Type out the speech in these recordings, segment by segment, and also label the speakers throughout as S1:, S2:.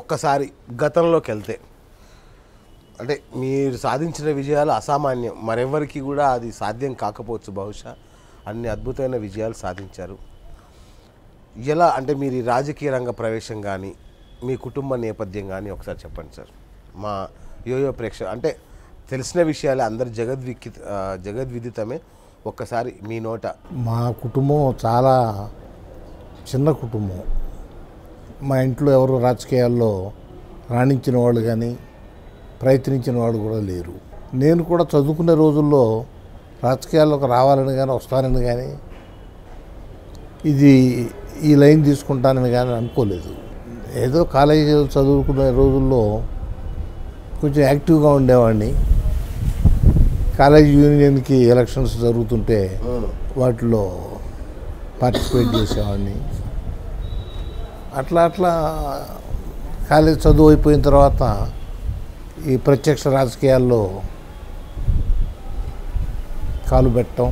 S1: ఒక్కసారి గతంలోకి వెళ్తే అంటే మీరు సాధించిన విజయాలు అసామాన్యం మరెవరికి కూడా అది సాధ్యం కాకపోవచ్చు బహుశా అన్ని అద్భుతమైన విజయాలు సాధించారు ఎలా అంటే మీరు ఈ రాజకీయ రంగ ప్రవేశం కానీ మీ కుటుంబ నేపథ్యం కానీ ఒకసారి చెప్పండి సార్ మా యోయో ప్రేక్ష అంటే తెలిసిన విషయాలే అందరు జగద్వికి ఆ, జగద్విదితమే ఒక్కసారి మీ నోట
S2: మా కుటుంబం చాలా చిన్న కుటుంబం మా ఇంట్లో ఎవరు రాజకీయాల్లో రాణించిన వాళ్ళు కానీ ప్రయత్నించిన వాళ్ళు కూడా లేరు నేను కూడా చదువుకునే రోజుల్లో రాజకీయాల్లోకి రావాలని కానీ వస్తానని కానీ ఇది ఈ లైన్ తీసుకుంటానని కానీ అనుకోలేదు ఏదో కాలేజీ చదువుకునే రోజుల్లో కొంచెం యాక్టివ్గా ఉండేవాడిని కాలేజ్ యూనియన్కి ఎలక్షన్స్ జరుగుతుంటే వాటిలో పార్టిసిపేట్ చేసేవాడిని అట్లా అట్లా కాలేజ్ చదువు అయిపోయిన తర్వాత ఈ ప్రత్యక్ష రాజకీయాల్లో కాలు పెట్టడం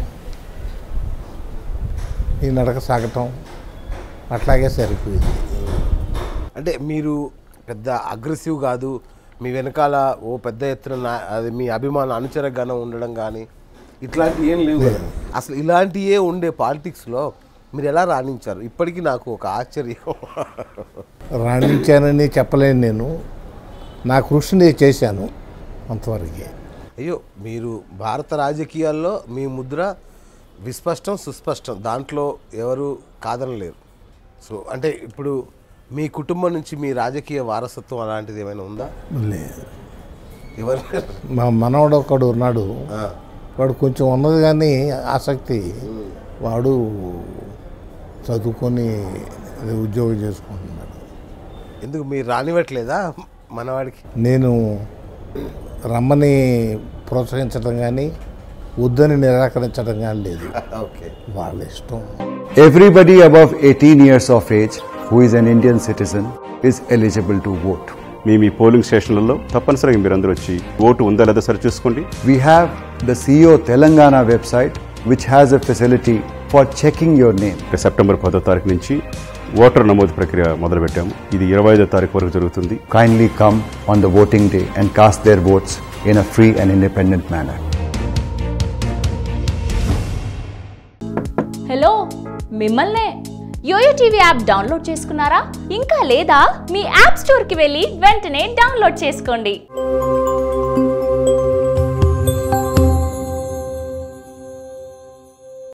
S2: ఈ నడక సాగటం అట్లాగే సరిపోయింది
S1: అంటే మీరు పెద్ద అగ్రెసివ్ కాదు మీ వెనకాల ఓ పెద్ద ఎత్తున నా- అది మీ అభిమాన అనుచర గణం ఉండడం కానీ ఇట్లాంటివి ఏం లేవు కదా. అసలు ఇలాంటివే ఉండే పాలిటిక్స్లో మీరు ఎలా రాణించారు ఇప్పటికీ నాకు ఒక ఆశ్చర్యం
S2: రాణించానని చెప్పలేను నేను నా కృషి నేను చేశాను అంతవరకే
S1: అయ్యో మీరు భారత రాజకీయాల్లో మీ ముద్ర విస్పష్టం సుస్పష్టం దాంట్లో ఎవరు కాదనలేరు సో అంటే ఇప్పుడు మీ కుటుంబం నుంచి మీ రాజకీయ వారసత్వం అలాంటిది ఏమైనా ఉందా
S2: లేదు
S1: ఎవరు
S2: మా మనవడు ఒకడు ఉన్నాడు
S1: ఆ,
S2: వాడు కొంచెం ఉన్నది కానీ ఆసక్తి వాడు చదువుకొని అదే ఉద్యోగం చేసుకుంటున్నాడు
S1: ఎందుకు మీరు రానివ్వట్లేదా మనవాడికి
S2: నేను రమ్మని ప్రోత్సహించడం కానీ వద్దని నిరాకరించడం కానీ లేదు
S1: ఓకే
S2: వాళ్ళ ఇష్టం
S3: Everybody above 18 years of age who is an Indian citizen is eligible to vote.
S4: మీ మీ పోలింగ్ స్టేషన్లలో తప్పనిసరిగా మీరందరూ వచ్చి ఓటు ఉందా లేదా సరి చూసుకోండి
S3: We have the CEO Telangana website which has a facility for checking your name.
S4: September పదో తారీఖు నుంచి ఓటర్ నమోదు ప్రక్రియ మొదలుపెట్టాము ఇది ఇరవై ఐదో తారీఖు వరకు జరుగుతుంది
S3: Kindly come on the voting day and cast their votes in a free and independent manner.
S5: Hello మిమ్మల్నే యోయో టీవీ యాప్ డౌన్లోడ్ చేసుకున్నారా ఇంకా లేదా మీ యాప్ స్టోర్కి వెళ్ళి వెంటనే డౌన్లోడ్ చేసుకోండి